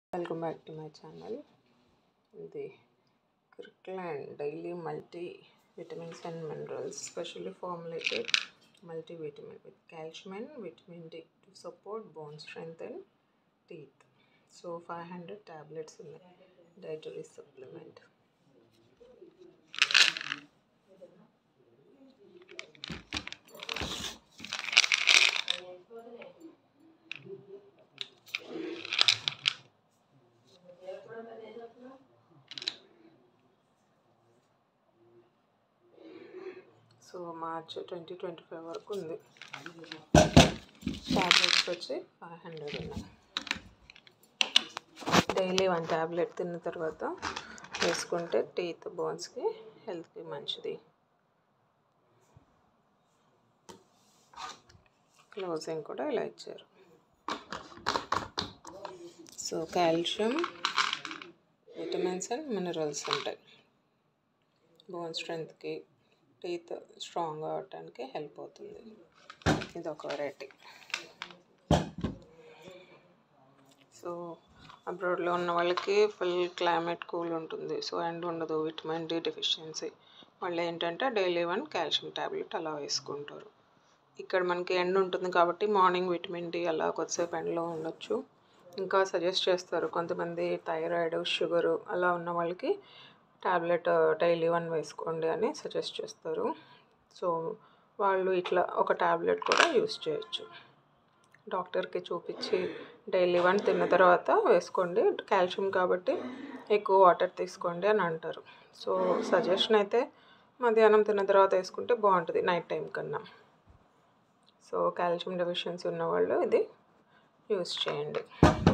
Welcome back to my channel ఇది Kirkland daily multi vitamins and minerals specially formulated multivitamin with calcium and vitamin D to support bone strength and teeth. So 500 tablets in the dietary supplement. So March twenty twenty five వరకు ఉంది tablets వచ్చి five hundred ఉన్నాయి daily one tablet తిన్న తర్వాత వేసుకుంటే teeth బోన్స్కి హెల్త్కి మంచిది closing కూడా ఇలా ఇచ్చారు so calcium vitamins and minerals ఉంటాయి బోన్ స్ట్రెంత్కి టీత్ స్ట్రాంగ్ అవటానికి హెల్ప్ అవుతుంది ఇది ఒక వెరైటీ సో అబ్రాడ్లో ఉన్న వాళ్ళకి ఫుల్ క్లైమేట్ కూల్ ఉంటుంది సో ఎండ్ ఉండదు విటమిన్ డి డెఫిషియన్సీ వాళ్ళు ఏంటంటే డైలీ వన్ కాల్షియం ట్యాబ్లెట్ అలా వేసుకుంటారు ఇక్కడ మనకి ఎండ్ ఉంటుంది కాబట్టి మార్నింగ్ విటమిన్ డి అలా కొద్దిసేపు ఎండ్లో ఉండొచ్చు ఇంకా సజెస్ట్ చేస్తారు కొంతమంది థైరాయిడ్ షుగరు అలా ఉన్న వాళ్ళకి ట్యాబ్లెట్ డైలీ వన్ వేసుకోండి అని సజెస్ట్ చేస్తారు సో వాళ్ళు ఇట్లా ఒక ట్యాబ్లెట్ కూడా యూస్ చేయొచ్చు డాక్టర్కి చూపించి డైలీ వన్ తిన్న తర్వాత వేసుకోండి కాల్షియం కాబట్టి ఎక్కువ వాటర్ తీసుకోండి అని అంటారు సో సజెషన్ అయితే మధ్యాహ్నం తిన్న తర్వాత వేసుకుంటే బాగుంటుంది నైట్ టైం కన్నా సో కాల్షియం డెఫిషియన్సీ ఉన్నవాళ్ళు ఇది యూస్ చేయండి